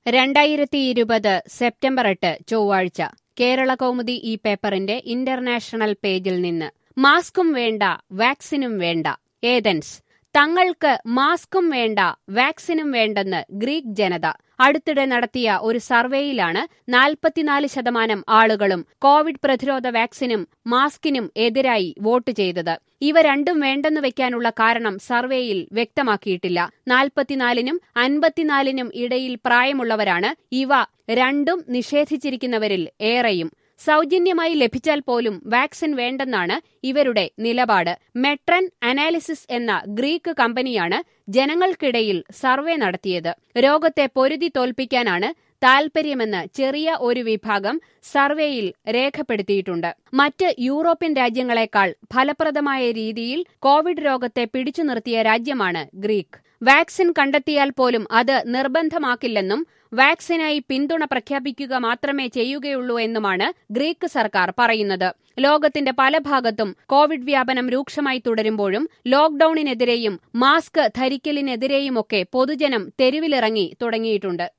രണ്ടായിരത്തി ഇരുപത് സെപ്റ്റംബർ എട്ട് ചൊവ്വാഴ്ച കേരള കൗമുദി ഈ പേപ്പറിന്റെ ഇന്റർനാഷണൽ പേജിൽ നിന്ന് മാസ്കും വേണ്ട വാക്സിനും വേണ്ട ഏതൻസ് തങ്ങൾക്ക് മാസ്കും വേണ്ട വാക്സിനും വേണ്ടെന്ന് ഗ്രീക്ക് ജനത അടുത്തിടെ നടത്തിയ ഒരു സർവേയിലാണ് നാൽപ്പത്തിനാല് ശതമാനം ആളുകളും കോവിഡ് പ്രതിരോധ വാക്സിനും മാസ്കിനും എതിരായി വോട്ട് ചെയ്തത് ഇവ രണ്ടും വേണ്ടെന്ന് വെക്കാനുള്ള കാരണം സർവേയിൽ വ്യക്തമാക്കിയിട്ടില്ല നാൽപ്പത്തിനാലിനും അൻപത്തിനാലിനും ഇടയിൽ പ്രായമുള്ളവരാണ് ഇവ രണ്ടും നിഷേധിച്ചിരിക്കുന്നവരിൽ ഏറെയും സൗജന്യമായി ലഭിച്ചാൽ പോലും വാക്സിൻ വേണ്ടെന്നാണ് ഇവരുടെ നിലപാട് മെട്രൻ അനാലിസിസ് എന്ന ഗ്രീക്ക് കമ്പനിയാണ് ജനങ്ങൾക്കിടയിൽ സർവേ നടത്തിയത് രോഗത്തെ പൊരുതി തോൽപ്പിക്കാനാണ് താൽപര്യമെന്ന് ചെറിയ ഒരു വിഭാഗം സർവേയിൽ രേഖപ്പെടുത്തിയിട്ടുണ്ട് മറ്റ് യൂറോപ്യൻ രാജ്യങ്ങളെക്കാൾ ഫലപ്രദമായ രീതിയിൽ കോവിഡ് രോഗത്തെ പിടിച്ചു നിർത്തിയ രാജ്യമാണ് ഗ്രീക്ക് വാക്സിൻ കണ്ടെത്തിയാൽ പോലും അത് നിർബന്ധമാക്കില്ലെന്നും വാക്സിനായി പിന്തുണ പ്രഖ്യാപിക്കുക മാത്രമേ ചെയ്യുകയുള്ളൂ എന്നുമാണ് ഗ്രീക്ക് സർക്കാർ പറയുന്നത് ലോകത്തിന്റെ പല ഭാഗത്തും കോവിഡ് വ്യാപനം രൂക്ഷമായി തുടരുമ്പോഴും ലോക്ഡൌണിനെതിരെയും മാസ്ക് ധരിക്കലിനെതിരെയുമൊക്കെ പൊതുജനം തെരുവിലിറങ്ങി തുടങ്ങിയിട്ടുണ്ട്